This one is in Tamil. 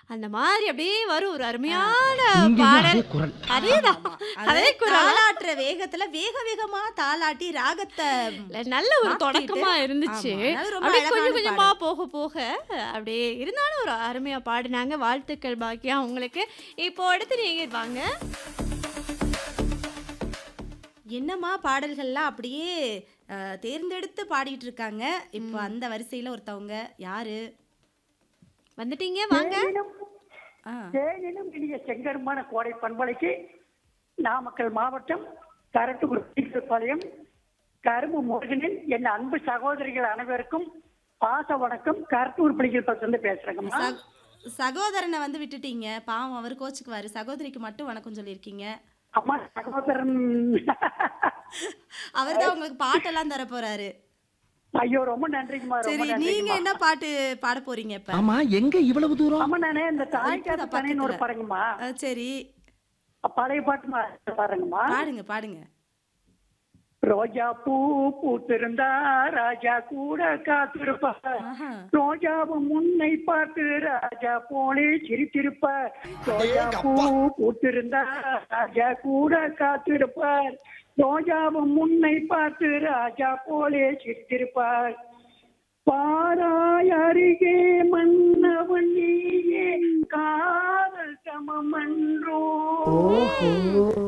அந்த மாதிரி அப்படியே வரும் ஒரு அருமையான இங்கேயும் பாடல் அதே குரல் அதேதான் ஆமா. அதே அது குரல் தாலாட்டுற வேகத்துல வேக வேகமா தாலாட்டி ராகத்தை இல்ல, நல்ல ஒரு மாத்திட்டு, தொடக்கமா இருந்துச்சு ஆமா, அது ரொம்ப அப்படியே அழகான கொஞ்சம் கொஞ்சமா பாடல். போக போக அப்படியே இருந்தாலும் ஒரு அருமையா பாடினாங்க வாழ்த்துக்கள் பாக்கியா உங்களுக்கு இப்போ அடுத்து நீங்க வாங்க என்னம்மா பாடல்கள்லாம் அப்படியே அஹ், தேர்ந்தெடுத்து பாடிட்டு இருக்காங்க இப்போ அந்த வரிசையில ஒருத்தவங்க யாரு வந்துட்டீங்க வாங்க ஆ, தேனிலும் இனிய செங்கருமான கோடை பண்பலைக்கு நாமக்கல் மாவட்டம் கரட்டுக்குடி பாளையம் கரும்பு முருகனின் என் அன்பு சகோதரிகள் அனைவருக்கும் பாச வணக்கம் கரட்டூர் பிடிக்கிற பக்கம் பேசுறேங்கம்மா சக- சகோதரனை வந்து விட்டுட்டீங்க பாவம் அவர் கோச்சுக்குவாரு சகோதரிக்கு மட்டும் வணக்கம் சொல்லியிருக்கீங்க அம்மா சகோதரன் அவர் தான் உங்களுக்கு பாட்டெல்லாம் தர போறாரு ஐயோ ரொம்ப நன்றிங்கம்மா ரொம்ப சரி நீங்க நன்றிங்கம்மா என்ன பாட்டு பாட போறீங்க இப்ப ஆமா எங்க இவ்வளவு தூரம் அம்மா நானே இந்த தாய்க்காத இப்பதான் பனைன்னு ஒரு பக்கத்துல. படங்கம்மா அஹ், சரி பழைய பாட்டு பாருங்கம்மா பாடுங்க பாடுங்க ரோஜா பூ பூத்திருந்தா ராஜா கூட காத்திருப்பா ஆஹா. ரோஜாவும் முன்னை பார்த்து ராஜா போலே சிரித்திருப்பார் ரோஜா பூ பூத்திருந்தா ராஜா கூட காத்திருப்பார் ரோஜாவும் முன்னை பார்த்து ராஜா போலே சிரித்திருப்பார் பாராய் அருகே மன்னவன் நீயே காதல் சமமன்றோ